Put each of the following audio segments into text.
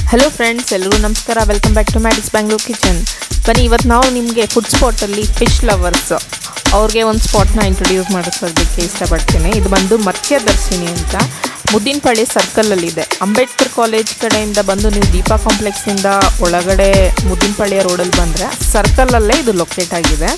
hello friends ಎಲ್ರಿಗೂ ನಮಸ್ಕಾರ welcome back to Maddy's Bangalore kitchen ಬನ್ನಿ ಇವತ್ತು ನಾವು ನಿಮಗೆ ಫುಡ್ ಸ್ಪಾಟಲ್ಲಿ ಫಿಶ್ ಲವರ್ಸ್ ಅವ್ರಿಗೆ ಒಂದು ಸ್ಪಾಟ್ನ ಇಂಟ್ರೊಡ್ಯೂಸ್ ಮಾಡಿಸೋದಕ್ಕೆ ಇಷ್ಟಪಡ್ತೀನಿ ಇದು ಬಂದು ಮತ್ಸ್ಯದರ್ಶಿನಿ ಅಂತ ಮುದ್ದಿನಪಳ್ಳಿ ಸರ್ಕಲಲ್ಲಿದೆ ಅಂಬೇಡ್ಕರ್ ಕಾಲೇಜ್ ಕಡೆಯಿಂದ ಬಂದು ನೀವು ದೀಪಾ ಕಾಂಪ್ಲೆಕ್ಸಿಂದ ಒಳಗಡೆ ಮುದ್ದಿನಪಳ್ಳಿಯ ರೋಡಲ್ಲಿ ಬಂದರೆ ಸರ್ಕಲಲ್ಲೇ ಇದು ಲೊಕೇಟ್ ಆಗಿದೆ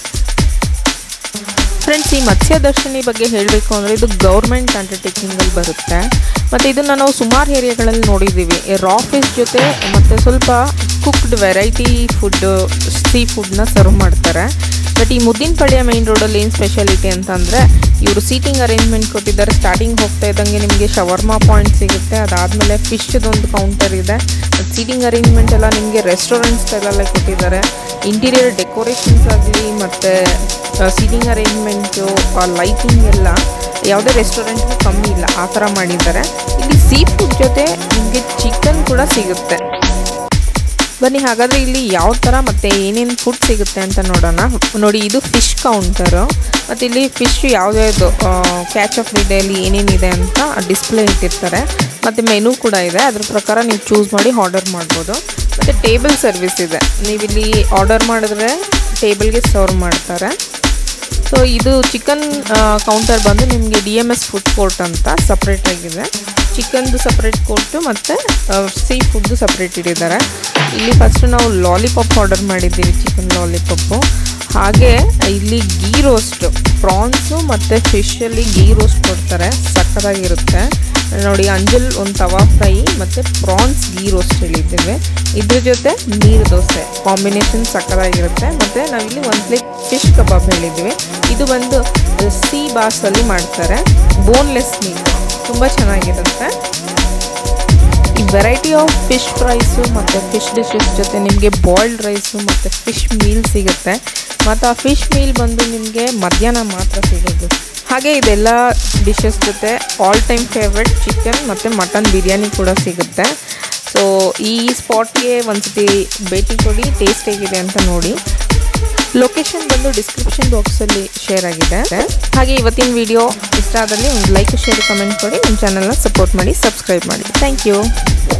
ಫ್ರೆಂಡ್ಸ್ ಈ ಮತ್ಸ್ಯದರ್ಶಿನಿ ಬಗ್ಗೆ ಹೇಳಬೇಕು ಅಂದರೆ ಇದು ಗೌರ್ಮೆಂಟ್ ಅಂಡರ್ಟೇಕಿಂಗಲ್ಲಿ ಬರುತ್ತೆ ಮತ್ತು ಇದನ್ನು ನಾವು ಸುಮಾರು ಏರಿಯಾಗಳಲ್ಲಿ ನೋಡಿದ್ದೀವಿ ರಾ ಫಿಶ್ ಜೊತೆ ಮತ್ತು ಸ್ವಲ್ಪ ಕುಕ್ಡ್ ವೆರೈಟಿ ಫುಡ್ ಸೀ ಫುಡ್ನ ಸರ್ವ್ ಮಾಡ್ತಾರೆ ಬಟ್ ಈ ಮುದ್ದಿನಪಳ್ಳಿಯ ಮೈನ್ ರೋಡಲ್ಲಿ ಏನು ಸ್ಪೆಷಾಲಿಟಿ ಅಂತಂದರೆ ಇವರು ಸೀಟಿಂಗ್ ಅರೇಂಜ್ಮೆಂಟ್ ಕೊಟ್ಟಿದ್ದಾರೆ ಸ್ಟಾರ್ಟಿಂಗ್ ಹೋಗ್ತಾ ಇದ್ದಂಗೆ ನಿಮಗೆ ಶವರ್ಮಾ ಪಾಯಿಂಟ್ ಸಿಗುತ್ತೆ ಅದಾದಮೇಲೆ ಫಿಶ್ದೊಂದು ಕೌಂಟರ್ ಇದೆ ಸೀಟಿಂಗ್ ಅರೇಂಜ್ಮೆಂಟ್ ಎಲ್ಲ ನಿಮಗೆ ರೆಸ್ಟೋರೆಂಟ್ ಸ್ಟೈಲಲ್ಲೇ ಕೊಟ್ಟಿದ್ದಾರೆ ಇಂಟೀರಿಯರ್ ಡೆಕೋರೇಷನ್ಸ್ ಆಗಲಿ ಮತ್ತು ಸೀಟಿಂಗ್ ಅರೇಂಜ್ಮೆಂಟು ಲೈಟಿಂಗ್ ಎಲ್ಲ ಯಾವುದೇ ರೆಸ್ಟೋರೆಂಟ್ಗೂ ಕಮ್ಮಿ ಇಲ್ಲ ಆ ಥರ ಮಾಡಿದ್ದಾರೆ ಇಲ್ಲಿ ಸೀ ಫುಡ್ ಜೊತೆ ನಿಮಗೆ ಚಿಕನ್ ಕೂಡ ಸಿಗುತ್ತೆ ಬನ್ನಿ ಹಾಗಾದರೆ ಇಲ್ಲಿ ಯಾವ ಥರ ಮತ್ತು ಏನೇನು ಫುಡ್ ಸಿಗುತ್ತೆ ಅಂತ ನೋಡೋಣ ನೋಡಿ ಇದು ಫಿಶ್ ಕೌಂಟರು ಮತ್ತು ಇಲ್ಲಿ ಫಿಶ್ ಯಾವುದ್ಯಾವುದು ಕ್ಯಾಚ್ ಆಫ್ ದಿ ಡೇಲಿ ಏನೇನಿದೆ ಅಂತ ಡಿಸ್ಪ್ಲೇ ಇಟ್ಟಿರ್ತಾರೆ ಮತ್ತು ಮೆನು ಕೂಡ ಇದೆ ಅದ್ರ ಪ್ರಕಾರ ನೀವು ಚೂಸ್ ಮಾಡಿ ಆರ್ಡರ್ ಮಾಡ್ಬೋದು ಮತ್ತು ಟೇಬಲ್ ಸರ್ವಿಸ್ ಇದೆ ನೀವಿಲ್ಲಿ ಆರ್ಡರ್ ಮಾಡಿದ್ರೆ ಟೇಬಲ್ಗೆ ಸರ್ವ್ ಮಾಡ್ತಾರೆ ಸೊ ಇದು ಚಿಕನ್ ಕೌಂಟರ್ ಬಂದು ನಿಮಗೆ D M S food court ಅಂತ ಸಪ್ರೇಟ್ ಆಗಿದೆ ಚಿಕನ್ದು ಸಪ್ರೇಟ್ ಕೋರ್ಟು ಮತ್ತು ಸೀ ಫುಡ್ದು ಸಪ್ರೇಟ್ ಇಟ್ಟಿದ್ದಾರೆ ಇಲ್ಲಿ ಫಸ್ಟ್ ನಾವು ಲಾಲಿಪಾಪ್ ಆರ್ಡರ್ ಮಾಡಿದ್ದೀವಿ ಚಿಕನ್ ಲಾಲಿಪಾಪು ಹಾಗೆ ಇಲ್ಲಿ ಗೀ ರೋಸ್ಟ್ ಪ್ರಾನ್ಸು ಮತ್ತು ಫಿಶಲ್ಲಿ ಗೀ ರೋಸ್ಟ್ ಕೊಡ್ತಾರೆ ಸಕ್ಕತ್ತಾಗಿರುತ್ತೆ ನೋಡಿ ಅಂಜಲ್ ಒಂದು ತವಾ ಫ್ರೈ ಮತ್ತು ಪ್ರಾನ್ಸ್ ಗೀ ರೋಸ್ಟ್ ಹೇಳಿದ್ದೇವೆ ಇದ್ರ ಜೊತೆ ನೀರು ದೋಸೆ ಕಾಂಬಿನೇಷನ್ ಸಕ್ಕತ್ತಾಗಿರುತ್ತೆ ಮತ್ತು ನಾವಿಲ್ಲಿ ಒಂದು ಪ್ಲೇಟ್ ಫಿಶ್ ಕಬಾಬ್ ಹೇಳಿದ್ದೀವಿ ಇದು ಬಂದು ಸಿ ಬಾಸಲ್ಲಿ ಮಾಡ್ತಾರೆ ಬೋನ್ಲೆಸ್ ಮೀಟ್ ತುಂಬ ಚೆನ್ನಾಗಿರುತ್ತೆ ಈ ವೆರೈಟಿ ಆಫ್ ಫಿಶ್ ಫ್ರೈಸು ಮತ್ತು ಫಿಶ್ ಡಿಶಸ್ ಜೊತೆ ನಿಮಗೆ ಬಾಯ್ಲ್ಡ್ ರೈಸು ಮತ್ತು ಫಿಶ್ ಮೀಲ್ ಸಿಗುತ್ತೆ ಮತ್ತು ಆ ಫಿಶ್ ಮೀಲ್ ಬಂದು ನಿಮಗೆ ಮಧ್ಯಾಹ್ನ ಮಾತ್ರ ಸಿಗೋದು ಹಾಗೆ ಇದೆಲ್ಲ ಡಿಶಸ್ ಜೊತೆ ಆಲ್ ಟೈಮ್ ಫೇವ್ರೆಟ್ ಚಿಕನ್ ಮತ್ತು ಮಟನ್ ಬಿರಿಯಾನಿ ಕೂಡ ಸಿಗುತ್ತೆ ಸೊ ಈ ಸ್ಪಾಟ್ಗೆ ಒಂದ್ಸತಿ ಭೇಟಿ ಕೊಡಿ ಟೇಸ್ಟ್ ಹೇಗಿದೆ ಅಂತ ನೋಡಿ ಲೊಕೇಶನ್ ಬಂದು ಡಿಸ್ಕ್ರಿಪ್ಷನ್ ಬಾಕ್ಸಲ್ಲಿ ಶೇರ್ ಆಗಿದೆ ಹಾಗೆ ಇವತ್ತಿನ ವಿಡಿಯೋ ಇಷ್ಟ ಆದಲ್ಲಿ ಒಂದು ಲೈಕ್ ಶೇರ್ ಕಮೆಂಟ್ ಕೊಡಿ ನಮ್ಮ ಚಾನಲ್ನ ಸಪೋರ್ಟ್ ಮಾಡಿ ಸಬ್ಸ್ಕ್ರೈಬ್ ಮಾಡಿ ಥ್ಯಾಂಕ್ ಯು